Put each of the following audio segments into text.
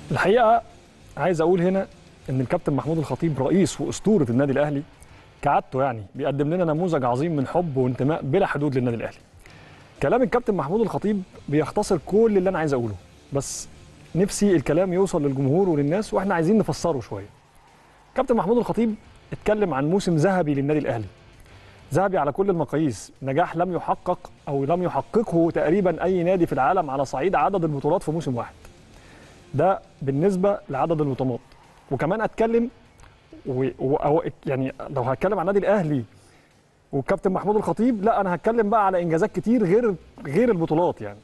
الحقيقه عايز اقول هنا ان الكابتن محمود الخطيب رئيس واسطوره النادي الاهلي كعادته يعني بيقدم لنا نموذج عظيم من حب وانتماء بلا حدود للنادي الاهلي. كلام الكابتن محمود الخطيب بيختصر كل اللي انا عايز اقوله بس نفسي الكلام يوصل للجمهور وللناس واحنا عايزين نفسره شويه. كابتن محمود الخطيب اتكلم عن موسم ذهبي للنادي الاهلي. ذهبي على كل المقاييس، نجاح لم يحقق او لم يحققه تقريبا اي نادي في العالم على صعيد عدد البطولات في موسم واحد. ده بالنسبه لعدد البطولات وكمان اتكلم و... و... أو يعني لو هتكلم عن النادي الاهلي والكابتن محمود الخطيب لا انا هتكلم بقى على انجازات كتير غير غير البطولات يعني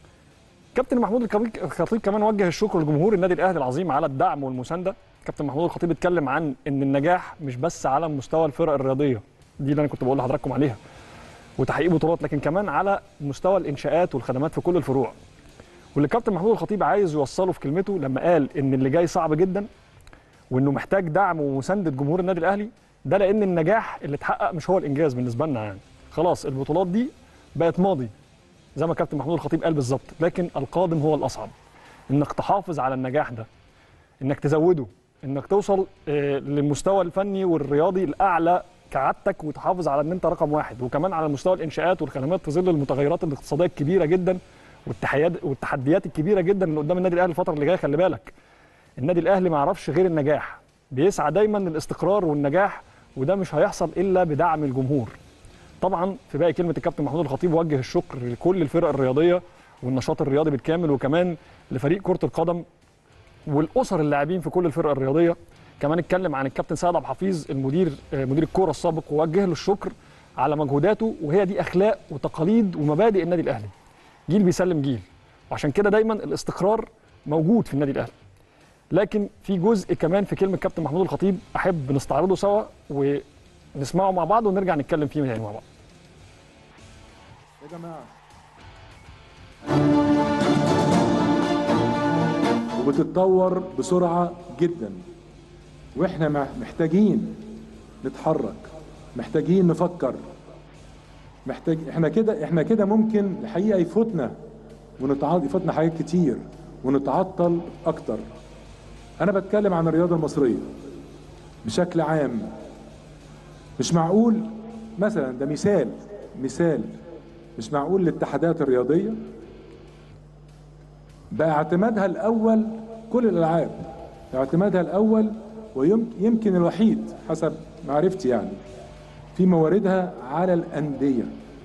كابتن محمود الخطيب كمان وجه الشكر لجمهور النادي الاهلي العظيم على الدعم والمسانده كابتن محمود الخطيب اتكلم عن ان النجاح مش بس على مستوى الفرق الرياضيه دي اللي انا كنت بقول لحضراتكم عليها وتحقيق بطولات لكن كمان على مستوى الانشاءات والخدمات في كل الفروع واللي كابتن محمود الخطيب عايز يوصله في كلمته لما قال ان اللي جاي صعب جدا وانه محتاج دعم ومسانده جمهور النادي الاهلي ده لان النجاح اللي اتحقق مش هو الانجاز بالنسبه لنا يعني خلاص البطولات دي بقت ماضي زي ما كابتن محمود الخطيب قال بالظبط لكن القادم هو الاصعب انك تحافظ على النجاح ده انك تزوده انك توصل للمستوى الفني والرياضي الاعلى كعادتك وتحافظ على ان انت رقم واحد وكمان على مستوى الانشاءات والخدمات في ظل المتغيرات الاقتصاديه الكبيره جدا والتحديات الكبيره جدا اللي قدام النادي الاهلي الفتره اللي جايه خلي بالك النادي الاهلي ما يعرفش غير النجاح بيسعى دايما للاستقرار والنجاح وده مش هيحصل الا بدعم الجمهور طبعا في باقي كلمه الكابتن محمود الخطيب وجه الشكر لكل الفرق الرياضيه والنشاط الرياضي بالكامل وكمان لفريق كره القدم والاسر اللاعبين في كل الفرق الرياضيه كمان اتكلم عن الكابتن سيد عبد الحفيظ المدير مدير الكوره السابق ووجه له الشكر على مجهوداته وهي دي اخلاق وتقاليد ومبادئ النادي الاهلي جيل بيسلم جيل وعشان كده دايما الاستقرار موجود في النادي الاهلي لكن في جزء كمان في كلمه كابتن محمود الخطيب احب نستعرضه سوا ونسمعه مع بعض ونرجع نتكلم فيه تاني مع بعض يا جماعه وبتتطور بسرعه جدا واحنا محتاجين نتحرك محتاجين نفكر محتاج احنا كده احنا كده ممكن الحقيقه يفوتنا ونتعاطل يفوتنا حاجات كتير ونتعطل اكتر انا بتكلم عن الرياضه المصريه بشكل عام مش معقول مثلا ده مثال مثال مش معقول الاتحادات الرياضيه بقى اعتمادها الاول كل الالعاب اعتمادها الاول ويمكن الوحيد حسب معرفتي يعني في مواردها على الأندية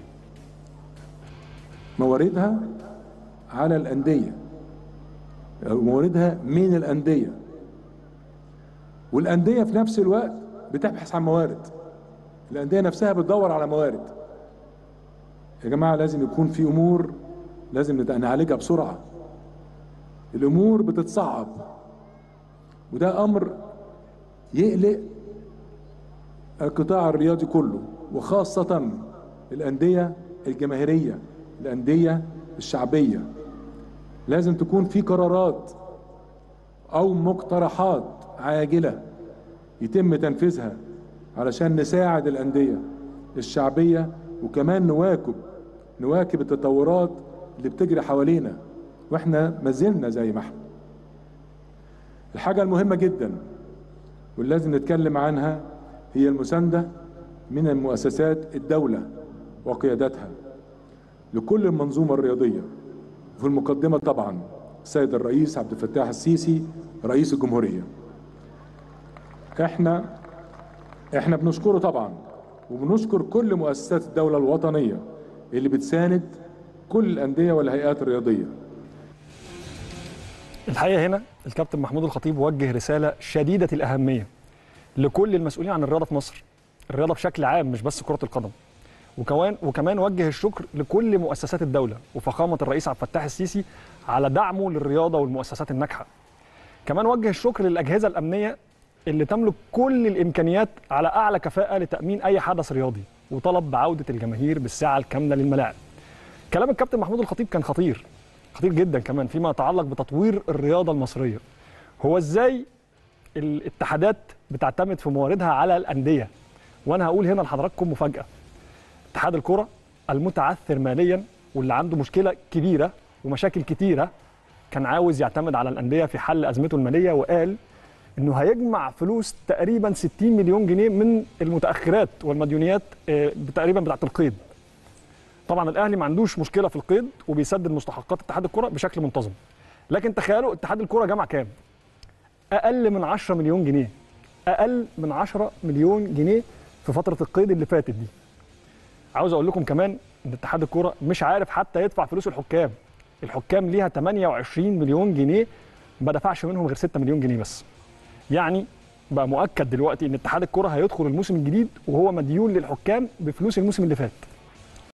مواردها على الأندية مواردها من الأندية والأندية في نفس الوقت بتبحث عن موارد الأندية نفسها بتدور على موارد يا جماعة لازم يكون في أمور لازم نعالجها بسرعة الأمور بتتصعب وده أمر يقلق القطاع الرياضي كله وخاصة الأندية الجماهيرية الأندية الشعبية لازم تكون في قرارات أو مقترحات عاجلة يتم تنفيذها علشان نساعد الأندية الشعبية وكمان نواكب نواكب التطورات اللي بتجري حوالينا واحنا ما زلنا زي ما احنا الحاجة المهمة جدا واللي لازم نتكلم عنها هي المساندة من المؤسسات الدولة وقيادتها لكل المنظومة الرياضية وفي المقدمة طبعا السيد الرئيس عبد الفتاح السيسي رئيس الجمهورية احنا احنا بنشكره طبعا وبنشكر كل مؤسسات الدولة الوطنية اللي بتساند كل الأندية والهيئات الرياضية الحقيقة هنا الكابتن محمود الخطيب وجه رسالة شديدة الأهمية لكل المسؤولين عن الرياضه في مصر الرياضه بشكل عام مش بس كره القدم وكمان وكمان وجه الشكر لكل مؤسسات الدوله وفخامه الرئيس عبد الفتاح السيسي على دعمه للرياضه والمؤسسات الناجحه كمان وجه الشكر للاجهزه الامنيه اللي تملك كل الامكانيات على اعلى كفاءه لتامين اي حدث رياضي وطلب بعوده الجماهير بالساعه الكامله للملاعب كلام الكابتن محمود الخطيب كان خطير خطير جدا كمان فيما يتعلق بتطوير الرياضه المصريه هو ازاي الاتحادات بتعتمد في مواردها على الانديه وانا هقول هنا لحضراتكم مفاجاه اتحاد الكره المتعثر ماليا واللي عنده مشكله كبيره ومشاكل كتيره كان عاوز يعتمد على الانديه في حل ازمته الماليه وقال انه هيجمع فلوس تقريبا 60 مليون جنيه من المتاخرات والمديونيات آه، تقريبا بتاعه القيد طبعا الاهلي ما عندوش مشكله في القيد وبيسدد مستحقات اتحاد الكره بشكل منتظم لكن تخيلوا اتحاد الكره جمع كام اقل من 10 مليون جنيه اقل من 10 مليون جنيه في فتره القيد اللي فاتت دي عاوز اقول لكم كمان ان اتحاد الكوره مش عارف حتى يدفع فلوس الحكام الحكام ليها 28 مليون جنيه ما دفعش منهم غير 6 مليون جنيه بس يعني بقى مؤكد دلوقتي ان اتحاد الكوره هيدخل الموسم الجديد وهو مديون للحكام بفلوس الموسم اللي فات